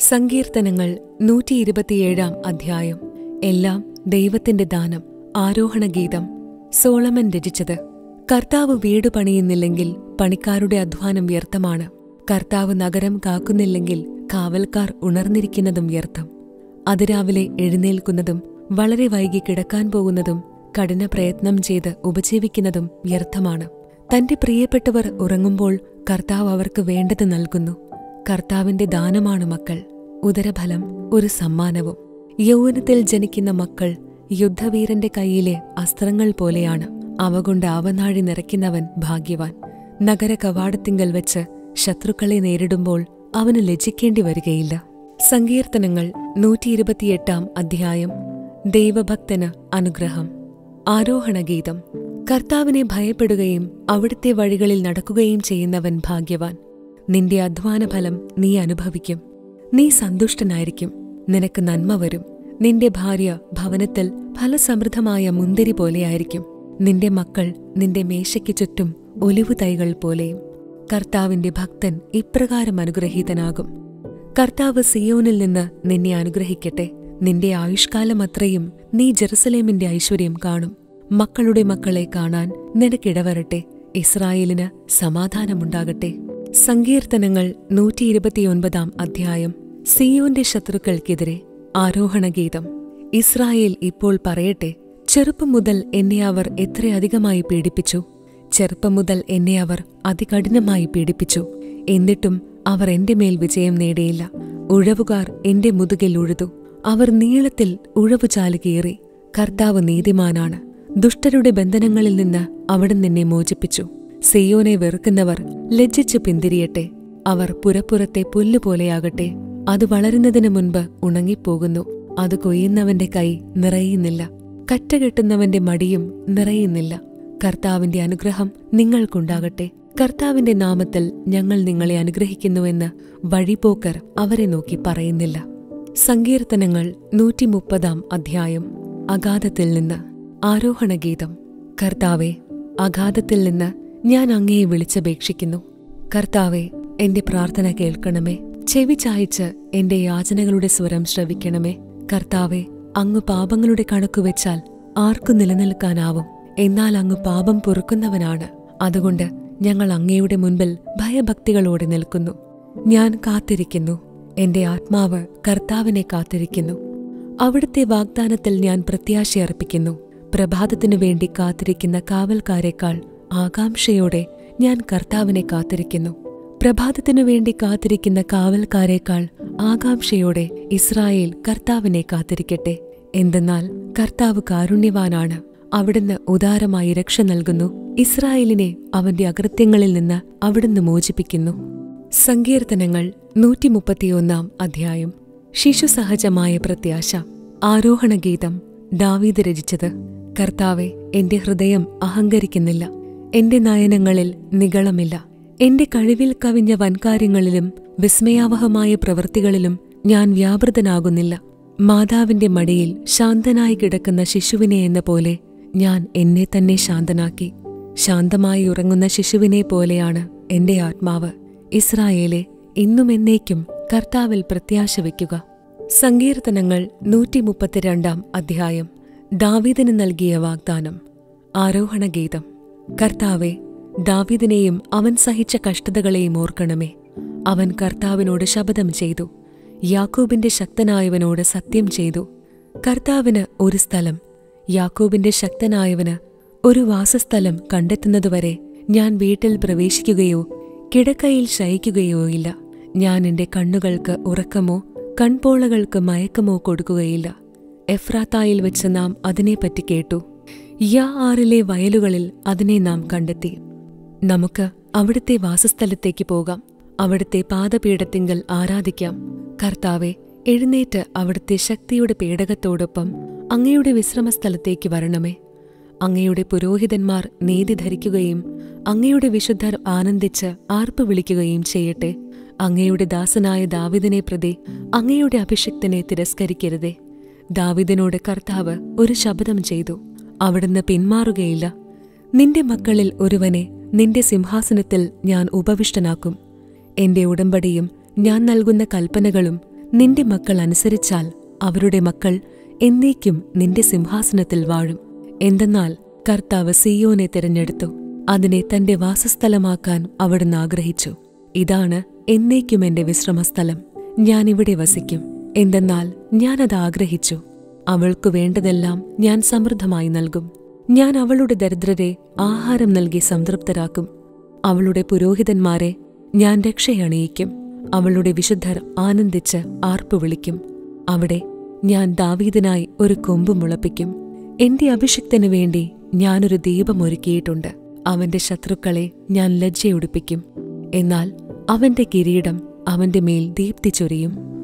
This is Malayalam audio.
സങ്കീർത്തനങ്ങൾ നൂറ്റി ഇരുപത്തിയേഴാം അധ്യായം എല്ലാം ദൈവത്തിന്റെ ദാനം ആരോഹണഗീതം സോളമൻ രചിച്ചത് കർത്താവ് വീട് പണിയുന്നില്ലെങ്കിൽ പണിക്കാരുടെ അധ്വാനം വ്യർത്ഥമാണ് കർത്താവ് നഗരം കാക്കുന്നില്ലെങ്കിൽ കാവൽക്കാർ ഉണർന്നിരിക്കുന്നതും വ്യർത്ഥം അതിരാവിലെ എഴുന്നേൽക്കുന്നതും വളരെ വൈകി കിടക്കാൻ പോകുന്നതും കഠിന പ്രയത്നം ചെയ്ത് ഉപജീവിക്കുന്നതും വ്യർത്ഥമാണ് തന്റെ പ്രിയപ്പെട്ടവർ ഉറങ്ങുമ്പോൾ കർത്താവ് അവർക്ക് വേണ്ടത് നൽകുന്നു കർത്താവിന്റെ ദാനമാണ് മക്കൾ ഉദരഫലം ഒരു സമ്മാനവും യൗവനത്തിൽ ജനിക്കുന്ന മക്കൾ യുദ്ധവീരന്റെ കൈയിലെ അസ്ത്രങ്ങൾ പോലെയാണ് അവ കൊണ്ട് ആവനാഴി നിറയ്ക്കുന്നവൻ ഭാഗ്യവാൻ നഗര കവാടത്തിങ്കൽ വെച്ച് ശത്രുക്കളെ നേരിടുമ്പോൾ അവന് ലജ്ജിക്കേണ്ടി വരികയില്ല സങ്കീർത്തനങ്ങൾ നൂറ്റി ഇരുപത്തിയെട്ടാം അധ്യായം ദൈവഭക്തന് അനുഗ്രഹം ആരോഹണഗീതം കർത്താവിനെ ഭയപ്പെടുകയും അവിടുത്തെ വഴികളിൽ നടക്കുകയും ചെയ്യുന്നവൻ ഭാഗ്യവാൻ നിന്റെ അധ്വാനഫലം നീ അനുഭവിക്കും നീ സന്തുഷ്ടനായിരിക്കും നിനക്ക് നന്മ വരും നിന്റെ ഭാര്യ ഭവനത്തിൽ ഫലസമൃദ്ധമായ മുന്തിരി പോലെയായിരിക്കും നിന്റെ മക്കൾ നിന്റെ മേശയ്ക്ക് ചുറ്റും ഒലിവു തൈകൾ പോലെയും കർത്താവിന്റെ ഭക്തൻ ഇപ്രകാരം അനുഗ്രഹീതനാകും കർത്താവ് സിയോനിൽ നിന്ന് നിന്നെ അനുഗ്രഹിക്കട്ടെ നിന്റെ ആയുഷ്കാലം അത്രയും നീ ജെറുസലേമിന്റെ ഐശ്വര്യം കാണും മക്കളുടെ മക്കളെ കാണാൻ നിനക്കിടവരട്ടെ ഇസ്രായേലിന് സമാധാനമുണ്ടാകട്ടെ സങ്കീർത്തനങ്ങൾ നൂറ്റി ഇരുപത്തിയൊൻപതാം അധ്യായം സിയോന്റെ ശത്രുക്കൾക്കെതിരെ ആരോഹണഗീതം ഇസ്രായേൽ ഇപ്പോൾ പറയട്ടെ ചെറുപ്പം മുതൽ എന്നെ അവർ എത്രയധികമായി പീഡിപ്പിച്ചു ചെറുപ്പം മുതൽ എന്നെ അവർ അതികഠിനമായി പീഡിപ്പിച്ചു എന്നിട്ടും അവർ എന്റെ മേൽ വിജയം നേടിയില്ല ഉഴവുകാർ എന്റെ മുതുകിൽ ഉഴുതു അവർ നീളത്തിൽ ഉഴവുചാല് കീറി കർത്താവ് നീതിമാനാണ് ദുഷ്ടരുടെ ബന്ധനങ്ങളിൽ നിന്ന് അവിടുന്ന് എന്നെ മോചിപ്പിച്ചു സിയോനെ വെറുക്കുന്നവർ ലജ്ജിച്ചു പിന്തിരിയട്ടെ അവർ പുരപ്പുറത്തെ പുല്ലുപോലെയാകട്ടെ അത് വളരുന്നതിനു മുൻപ് ഉണങ്ങിപ്പോകുന്നു അത് കൊയ്യുന്നവന്റെ കൈ നിറയുന്നില്ല കറ്റകെട്ടുന്നവന്റെ മടിയും നിറയുന്നില്ല കർത്താവിന്റെ അനുഗ്രഹം നിങ്ങൾക്കുണ്ടാകട്ടെ കർത്താവിന്റെ നാമത്തിൽ ഞങ്ങൾ നിങ്ങളെ അനുഗ്രഹിക്കുന്നുവെന്ന് വഴിപോക്കർ അവരെ നോക്കി പറയുന്നില്ല സങ്കീർത്തനങ്ങൾ നൂറ്റിമുപ്പതാം അധ്യായം അഗാധത്തിൽ നിന്ന് ആരോഹണഗീതം കർത്താവെ അഗാധത്തിൽ നിന്ന് ഞാൻ അങ്ങയെ വിളിച്ചപേക്ഷിക്കുന്നു കർത്താവെ എന്റെ പ്രാർത്ഥന കേൾക്കണമേ ചെവി ചായച്ച് എന്റെ യാചനകളുടെ സ്വരം ശ്രവിക്കണമേ കർത്താവെ അങ്ങ് പാപങ്ങളുടെ കണക്കുവെച്ചാൽ ആർക്കു നിലനിൽക്കാനാവും എന്നാൽ അങ്ങ് പാപം പൊറുക്കുന്നവനാണ് അതുകൊണ്ട് ഞങ്ങൾ അങ്ങയുടെ മുൻപിൽ ഭയഭക്തികളോടെ നിൽക്കുന്നു ഞാൻ കാത്തിരിക്കുന്നു എന്റെ ആത്മാവ് കർത്താവിനെ കാത്തിരിക്കുന്നു അവിടുത്തെ വാഗ്ദാനത്തിൽ ഞാൻ പ്രത്യാശയർപ്പിക്കുന്നു പ്രഭാതത്തിനു വേണ്ടി കാത്തിരിക്കുന്ന കാവൽക്കാരെക്കാൾ ആകാംക്ഷയോടെ ഞാൻ കർത്താവിനെ കാത്തിരിക്കുന്നു പ്രഭാതത്തിനു വേണ്ടി കാത്തിരിക്കുന്ന കാവൽക്കാരെക്കാൾ ആകാംക്ഷയോടെ ഇസ്രായേൽ കർത്താവിനെ കാത്തിരിക്കട്ടെ എന്തെന്നാൽ കർത്താവ് കാരുണ്യവാനാണ് അവിടുന്ന് ഉദാരമായി രക്ഷ നൽകുന്നു ഇസ്രായേലിനെ അവന്റെ അകൃത്യങ്ങളിൽ നിന്ന് അവിടുന്ന് മോചിപ്പിക്കുന്നു സങ്കീർത്തനങ്ങൾ നൂറ്റിമുപ്പത്തിയൊന്നാം അധ്യായം ശിശുസഹജമായ പ്രത്യാശ ആരോഹണഗീതം ദാവീദ് രചിച്ചത് കർത്താവെ എന്റെ ഹൃദയം അഹങ്കരിക്കുന്നില്ല എന്റെ നയനങ്ങളിൽ നികളമില്ല എന്റെ കഴിവിൽ കവിഞ്ഞ വൻകാര്യങ്ങളിലും വിസ്മയാവഹമായ പ്രവൃത്തികളിലും ഞാൻ വ്യാപൃതനാകുന്നില്ല മാതാവിന്റെ മടിയിൽ ശാന്തനായി കിടക്കുന്ന ശിശുവിനെ എന്ന പോലെ ഞാൻ എന്നെ തന്നെ ശാന്തനാക്കി ശാന്തമായി ഉറങ്ങുന്ന ശിശുവിനെ പോലെയാണ് എന്റെ ആത്മാവ് ഇസ്രായേലെ ഇന്നും എന്നേക്കും കർത്താവിൽ പ്രത്യാശ വയ്ക്കുക സങ്കീർത്തനങ്ങൾ നൂറ്റിമുപ്പത്തിരണ്ടാം അധ്യായം ദാവീദിന് നൽകിയ വാഗ്ദാനം ആരോഹണഗീതം കർത്താവെ ദാവീദിനെയും അവൻ സഹിച്ച കഷ്ടതകളെയും ഓർക്കണമേ അവൻ കർത്താവിനോട് ശപഥം ചെയ്തു യാക്കോബിന്റെ ശക്തനായവനോട് സത്യം ചെയ്തു കർത്താവിന് ഒരു സ്ഥലം യാക്കോബിന്റെ ശക്തനായവന് ഒരു വാസസ്ഥലം കണ്ടെത്തുന്നതുവരെ ഞാൻ വീട്ടിൽ പ്രവേശിക്കുകയോ കിടക്കയിൽ ശയിക്കുകയോ ഇല്ല ഞാൻ എന്റെ കണ്ണുകൾക്ക് ഉറക്കമോ കൺപോളകൾക്ക് മയക്കമോ കൊടുക്കുകയില്ല എഫ്രാത്തായിൽ വെച്ച് നാം അതിനെപ്പറ്റി കേട്ടു യാ ആറിലെ വയലുകളിൽ അതിനെ നാം കണ്ടെത്തി നമുക്ക് അവിടുത്തെ വാസസ്ഥലത്തേക്ക് പോകാം അവിടുത്തെ പാദപീഠത്തിങ്കൽ ആരാധിക്കാം കർത്താവെ എഴുന്നേറ്റ് അവിടുത്തെ ശക്തിയുടെ പേടകത്തോടൊപ്പം അങ്ങയുടെ വിശ്രമസ്ഥലത്തേക്ക് വരണമേ അങ്ങയുടെ പുരോഹിതന്മാർ നീതി ധരിക്കുകയും അങ്ങയുടെ വിശുദ്ധർ ആനന്ദിച്ച് ആർപ്പ് വിളിക്കുകയും ചെയ്യട്ടെ അങ്ങയുടെ ദാസനായ ദാവിദിനെ പ്രതി അങ്ങയുടെ അഭിഷിക്തനെ തിരസ്കരിക്കരുതേ ദാവിദിനോട് കർത്താവ് ഒരു ശബ്ദം ചെയ്തു അവിടുന്ന് പിന്മാറുകയില്ല നിന്റെ മക്കളിൽ ഒരുവനെ നിന്റെ സിംഹാസനത്തിൽ ഞാൻ ഉപവിഷ്ടനാക്കും എന്റെ ഉടമ്പടിയും ഞാൻ നൽകുന്ന കൽപ്പനകളും നിന്റെ മക്കൾ അനുസരിച്ചാൽ അവരുടെ മക്കൾ എന്നേക്കും നിന്റെ സിംഹാസനത്തിൽ വാഴും എന്തെന്നാൽ കർത്താവ് സിയോനെ തിരഞ്ഞെടുത്തു അതിനെ തന്റെ വാസസ്ഥലമാക്കാൻ അവിടുന്ന് ആഗ്രഹിച്ചു ഇതാണ് എന്നേക്കും എന്റെ വിശ്രമസ്ഥലം ഞാൻ ഇവിടെ വസിക്കും എന്തെന്നാൽ ഞാനത് ആഗ്രഹിച്ചു അവൾക്കു വേണ്ടതെല്ലാം ഞാൻ സമൃദ്ധമായി നൽകും ഞാൻ അവളുടെ ദരിദ്രരെ ആഹാരം നൽകി സംതൃപ്തരാക്കും അവളുടെ പുരോഹിതന്മാരെ ഞാൻ രക്ഷയണിയിക്കും അവളുടെ വിശുദ്ധർ ആനന്ദിച്ച് ആർപ്പു വിളിക്കും അവിടെ ഞാൻ ദാവീദിനായി ഒരു കൊമ്പ് മുളപ്പിക്കും എന്റെ അഭിഷിക്തനു വേണ്ടി ഞാനൊരു ദീപം ഒരുക്കിയിട്ടുണ്ട് അവന്റെ ശത്രുക്കളെ ഞാൻ ലജ്ജയുടിപ്പിക്കും എന്നാൽ അവന്റെ കിരീടം അവന്റെ മേൽ ദീപ്തി ചൊരിയും